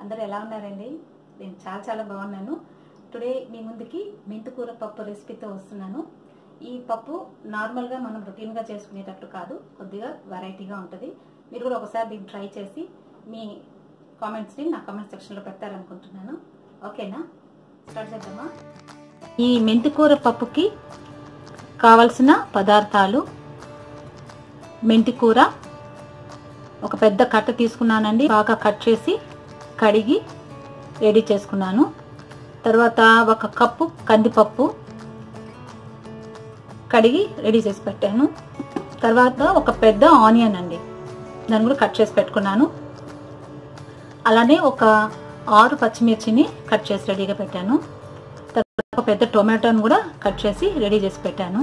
అందరూ ఎలా ఉన్నారండి నేను చాలా చాలా బాగున్నాను టుడే మీ ముందుకి మెంతికూర పప్పు రెసిపీతో వస్తున్నాను ఈ పప్పు నార్మల్గా మనం రొటీన్గా చేసుకునేటట్టు కాదు కొద్దిగా వెరైటీగా ఉంటుంది మీరు కూడా ఒకసారి దీన్ని ట్రై చేసి మీ కామెంట్స్ని నా కామెంట్ సెక్షన్లో పెడతారనుకుంటున్నాను ఓకేనా స్టార్ట్ చేద్దామా ఈ మెంతికూర పప్పుకి కావలసిన పదార్థాలు మెంతికూర ఒక పెద్ద కట్ట తీసుకున్నానండి బాగా కట్ చేసి కడిగి రెడీ చేసుకున్నాను తర్వాత ఒక కప్పు కందిపప్పు కడిగి రెడీ చేసి పెట్టాను తర్వాత ఒక పెద్ద ఆనియన్ అండి దాన్ని కూడా కట్ చేసి పెట్టుకున్నాను అలానే ఒక ఆరు పచ్చిమిర్చిని కట్ చేసి రెడీగా పెట్టాను తర్వాత ఒక పెద్ద టొమాటోని కూడా కట్ చేసి రెడీ చేసి పెట్టాను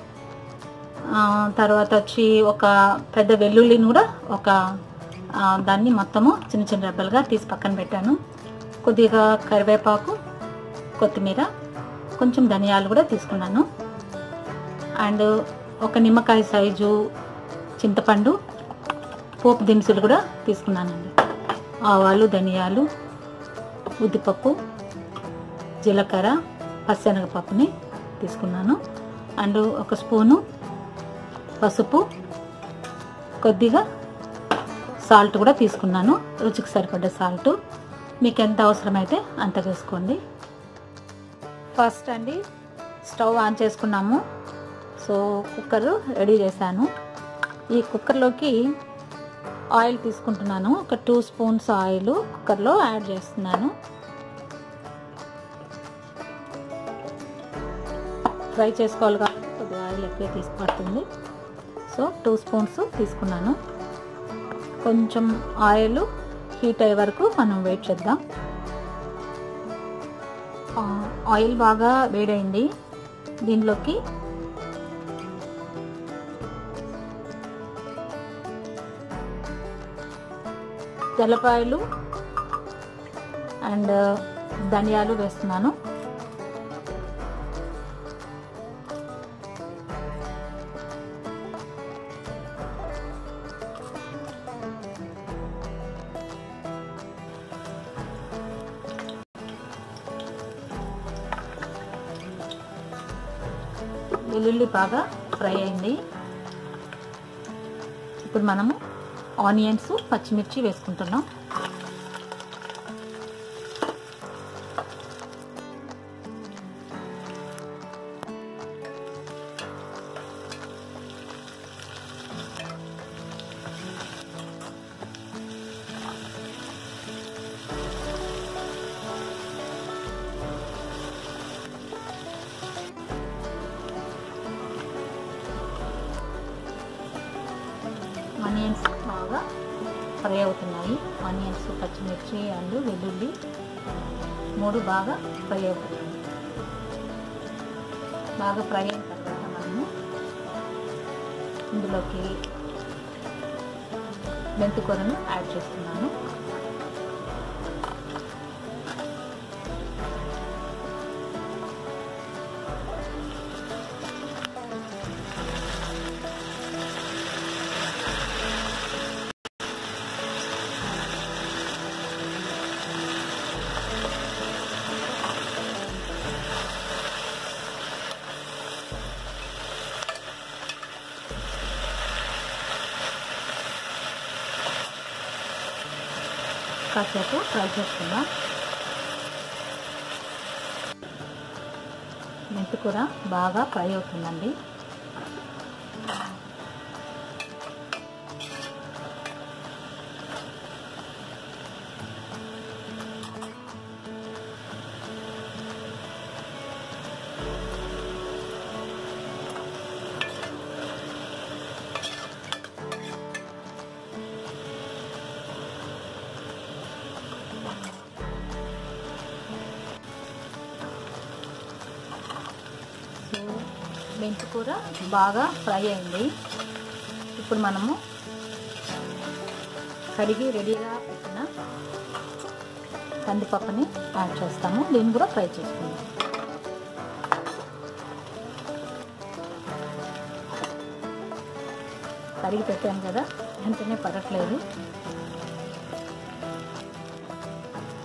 తర్వాత వచ్చి ఒక పెద్ద వెల్లుల్లిని కూడా ఒక దాన్ని మొత్తము చిన్న చిన్న రెబ్బలుగా తీసి పక్కన పెట్టాను కొద్దిగా కరివేపాకు కొత్తిమీర కొంచెం ధనియాలు కూడా తీసుకున్నాను అండ్ ఒక నిమ్మకాయ సైజు చింతపండు పోపు దినుసులు కూడా తీసుకున్నానండి ఆవాలు ధనియాలు ఉద్దిపప్పు జీలకర్ర పచ్చెనగపప్పుని తీసుకున్నాను అండ్ ఒక స్పూను పసుపు కొద్దిగా సాల్ట్ కూడా తీసుకున్నాను రుచికి సరిపడ్డ సాల్ట్ మీకు ఎంత అవసరమైతే అంత వేసుకోండి ఫస్ట్ అండి స్టవ్ ఆన్ చేసుకున్నాము సో కుక్కర్ రెడీ చేశాను ఈ కుక్కర్లోకి ఆయిల్ తీసుకుంటున్నాను ఒక టూ స్పూన్స్ ఆయిల్ కుక్కర్లో యాడ్ చేస్తున్నాను ఫ్రై చేసుకోవాలి కాబట్టి కొద్దిగా ఆయిల్ ఎక్కువ తీసుకుపడుతుంది సో టూ స్పూన్స్ తీసుకున్నాను కొంచెం ఆయిల్ హీట్ అయ్యే వరకు మనం వెయిట్ చేద్దాం ఆయిల్ బాగా వేడైంది దీనిలోకి తెల్లపాయలు అండ్ ధనియాలు వేస్తున్నాను వెల్లుల్లి బాగా ఫ్రై అయింది ఇప్పుడు మనము ఆనియన్స్ పచ్చిమిర్చి వేసుకుంటున్నాం ఆనియన్స్ బాగా ఫ్రై అవుతున్నాయి ఆనియన్స్ పచ్చిమిర్చి అండ్ వెల్లుల్లి మూడు బాగా ఫ్రై అవుతున్నాయి బాగా ఫ్రై అయిన తర్వాత మనము ఇందులోకి మెంతికూరను యాడ్ చేస్తున్నాను కాసేపు ఫ్రై చేసుకుందాం మెంతి కూర బాగా ఫ్రై అవుతుందండి సో మెంతి కూర బాగా ఫ్రై అయింది ఇప్పుడు మనము కడిగి రెడీగా పెట్టిన కందిపప్పుని యాడ్ చేస్తాము దీన్ని కూడా ఫ్రై చేసుకుందాం కడిగి పెట్టాను కదా వెంటనే పడట్లేదు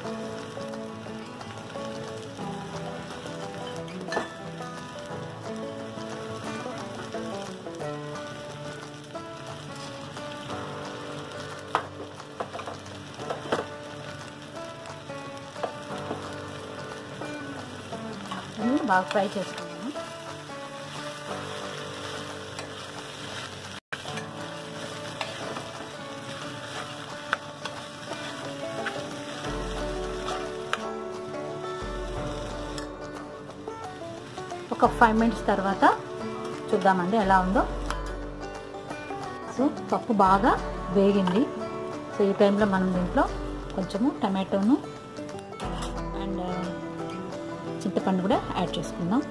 బాగా ఫ్రై చేసుకున్నాను ఒక ఫైవ్ మినిట్స్ తర్వాత చూద్దామండి ఎలా ఉందో సో పప్పు బాగా వేగింది సో ఈ టైంలో మనం దీంట్లో కొంచెము టమాటోను అండ్ చింతపండు కూడా యాడ్ చేసుకుందాం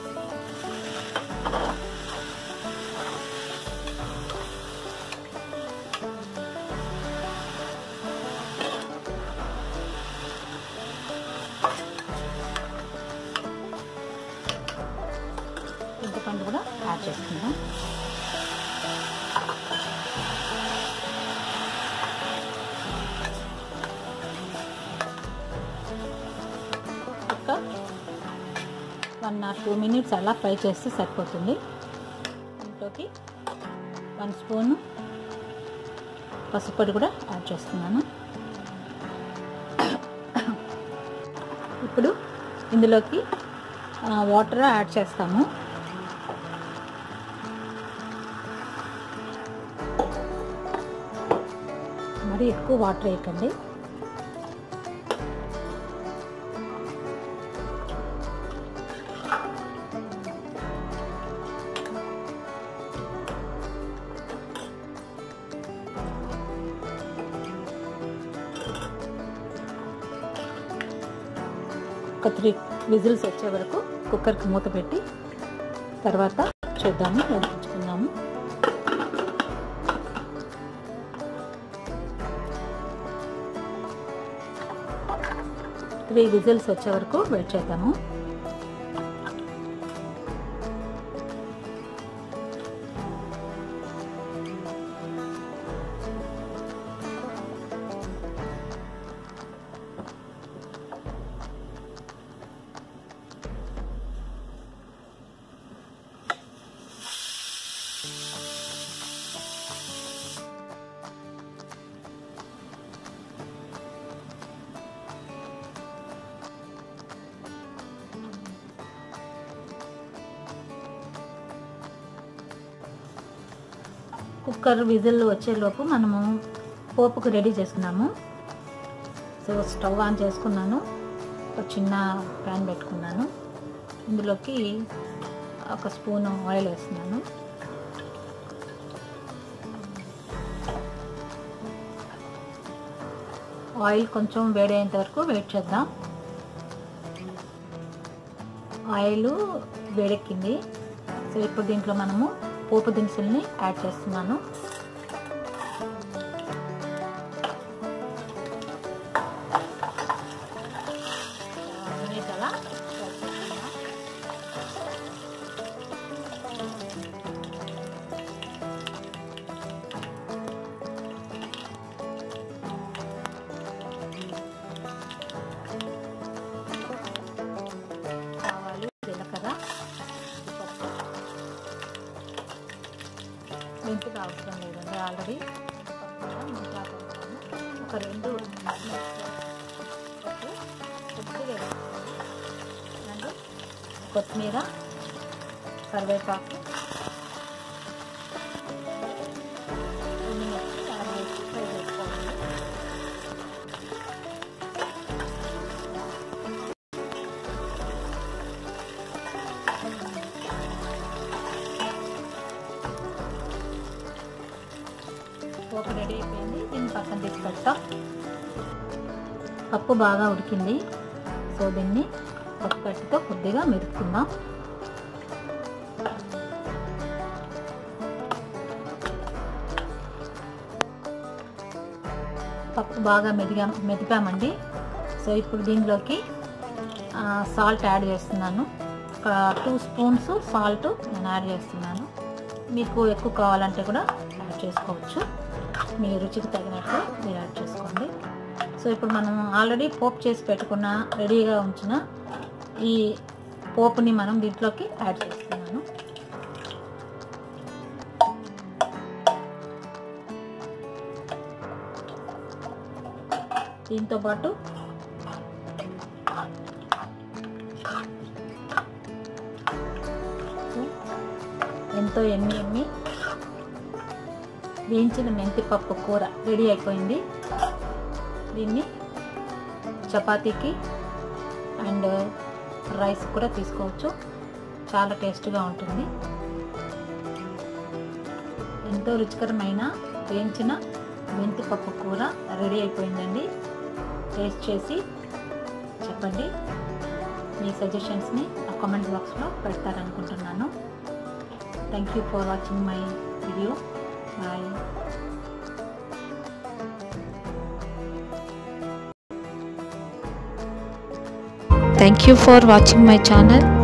చింతపండు కూడా యాడ్ చేసుకుందాం ఒక వన్ ఆర్ టూ మినిట్స్ అలా ఫ్రై చేస్తే సరిపోతుంది దీంట్లోకి వన్ స్పూన్ పసుపొడి కూడా యాడ్ చేస్తున్నాను ఇప్పుడు ఇందులోకి వాటర్ యాడ్ చేస్తాము మరి ఎక్కువ వాటర్ వేయకండి ఒక త్రీ విజిల్స్ వచ్చే వరకు కుక్కర్కి మూత పెట్టి తర్వాత చూద్దాము ఉడికించుకుందాము త్రీ విజిల్స్ వచ్చే వరకు వెయిట్ చేద్దాము కుక్కర్ విజిల్ వచ్చేలోపు మనము పోపుకు రెడీ చేసుకున్నాము సో స్టవ్ ఆన్ చేసుకున్నాను ఒక చిన్న ప్యాన్ పెట్టుకున్నాను ఇందులోకి ఒక స్పూన్ ఆయిల్ వేస్తున్నాను ఆయిల్ కొంచెం వేడయ్యేంత వరకు వెయిట్ చేద్దాం ఆయిల్ వేడెక్కింది సో ఇప్పుడు దీంట్లో మనము పోపు దినుసుల్ని యాడ్ చేస్తున్నాను అలా ఆవాలు జీలకర్ర మెంతులు అవసరం లేదండి ఆల్రెడీ ఒక రెండు పప్పు కొద్దిగా అండ్ కొత్తిమీర కరివేపాకు ఎండుమిర్చి యాడ్ చేసి ఫ్రై చేసుకోవాలి పోపు రెడీ అయిపోయింది దీన్ని పక్కన తీసి పెడతాం పప్పు బాగా ఉడికింది సో దీన్ని పప్పు కట్టితో కొద్దిగా మెదుపుకుందాం పప్పు బాగా మెదిగా మెదిపామండి సో ఇప్పుడు దీనిలోకి సాల్ట్ యాడ్ చేస్తున్నాను ఒక టూ స్పూన్స్ సాల్ట్ నేను యాడ్ చేస్తున్నాను మీకు ఎక్కువ కావాలంటే కూడా యాడ్ చేసుకోవచ్చు మీ రుచికి తగినట్టు మీరు యాడ్ చేసుకోండి సో ఇప్పుడు మనం ఆల్రెడీ పోపు చేసి పెట్టుకున్న రెడీగా ఉంచిన ఈ పోపుని మనం దీంట్లోకి యాడ్ చేస్తున్నాను దీంతో పాటు ఎంతో ఎమ్మి ఎమ్మి వేయించిన మెంతి పప్పు కూర రెడీ అయిపోయింది దీన్ని చపాతీకి అండ్ రైస్ కూడా తీసుకోవచ్చు చాలా టేస్ట్గా ఉంటుంది ఎంతో రుచికరమైన వేయించిన మెంతి పప్పు కూర రెడీ అయిపోయిందండి టేస్ట్ చేసి చెప్పండి మీ సజెషన్స్ని ఆ కామెంట్ బాక్స్లో పెడతారనుకుంటున్నాను thank you for watching my video bye Thank you for watching my channel.